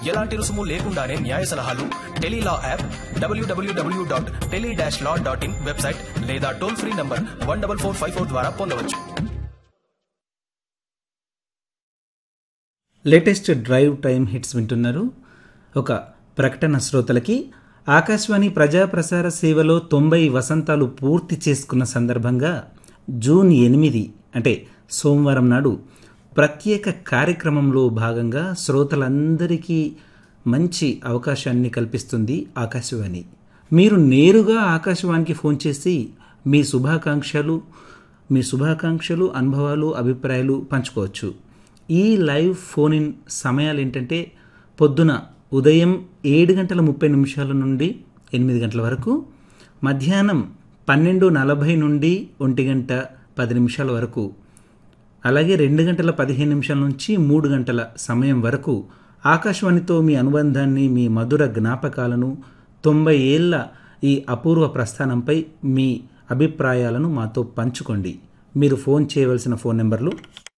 ఎలాంటి రుసుము లేకుండానే న్యాయ సలహాలు టెలీలా యాప్ డబ్ల్యూడబ్ల్యూడబ్ల్యూ dot tele dash law dot in website లేదా toll free number one double four five four ద్వారా పొందవచ్చు లేటెస్ట్ డ్రైవ్ టైం హిట్స్ వింటున్నారు ఒక ప్రకటన శ్రోతలకి ఆకాశవాణి ప్రజాప్రసార సేవలో తొంభై వసంతాలు పూర్తి చేసుకున్న సందర్భంగా జూన్ ఎనిమిది అంటే సోమవారం నాడు ప్రత్యేక కార్యక్రమంలో భాగంగా శ్రోతలందరికీ మంచి అవకాశాన్ని కల్పిస్తుంది ఆకాశవాణి మీరు నేరుగా ఆకాశవాణికి ఫోన్ చేసి మీ శుభాకాంక్షలు మీ శుభాకాంక్షలు అనుభవాలు అభిప్రాయాలు పంచుకోవచ్చు ఈ లైవ్ ఫోన్ ఇన్ సమయాలు ఏంటంటే పొద్దున ఉదయం ఏడు గంటల ముప్పై నిమిషాల నుండి ఎనిమిది గంటల వరకు మధ్యాహ్నం పన్నెండు నలభై నుండి ఒంటి గంట పది నిమిషాల వరకు అలాగే రెండు గంటల పదిహేను నిమిషాల నుంచి మూడు గంటల సమయం వరకు ఆకాశవాణితో మీ అనుబంధాన్ని మీ మధుర జ్ఞాపకాలను తొంభై ఏళ్ల ఈ అపూర్వ ప్రస్థానంపై మీ అభిప్రాయాలను మాతో పంచుకోండి మీరు ఫోన్ చేయవలసిన ఫోన్ నెంబర్లు